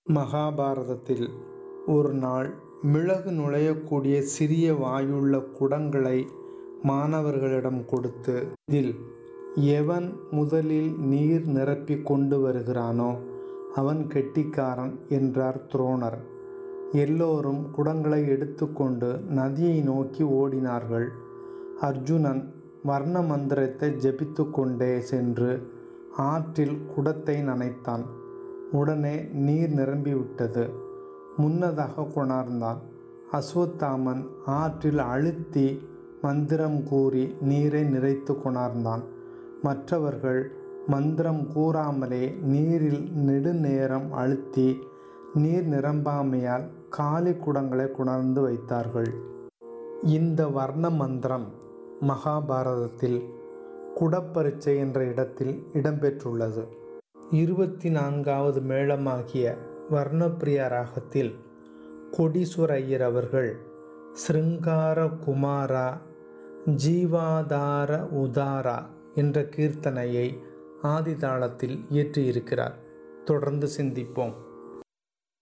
மகாபாரதத்தில் ஒரு நாள் மிளகு நுழையக்கூடிய சிறிய வாயுள்ள குடங்களை மாணவர்களிடம் கொடுத்து இதில் எவன் முதலில் நீர் நிரப்பி கொண்டு வருகிறானோ அவன் கெட்டிக்காரன் என்றார் துரோணர் எல்லோரும் குடங்களை எடுத்துக்கொண்டு நதியை நோக்கி ஓடினார்கள் அர்ஜுனன் வர்ண மந்திரத்தை ஜபித்து கொண்டே சென்று ஆற்றில் குடத்தை நனைத்தான் உடனே நீர் நிரம்பிவிட்டது முன்னதாக கொணர்ந்தான் அஸ்வத்தாமன் ஆற்றில் அழுத்தி மந்திரம் கூறி நீரை நிறைத்து கொணர்ந்தான் மற்றவர்கள் மந்திரம் கூறாமலே நீரில் நெடுநேரம் அழுத்தி நீர் நிரம்பாமையால் காலி குடங்களை குணர்ந்து வைத்தார்கள் இந்த வர்ண மந்திரம் மகாபாரதத்தில் குடப்பரீட்சை என்ற இடத்தில் இடம்பெற்றுள்ளது இருபத்தி நான்காவது மேளமாகிய வர்ணப்பிரியா ராகத்தில் கொடீஸ்வர ஐயர் அவர்கள் ஸ்ருங்கார குமாரா ஜீவாதார உதாரா என்ற கீர்த்தனையை ஆதிதாளத்தில் இயற்றியிருக்கிறார் தொடர்ந்து சிந்திப்போம்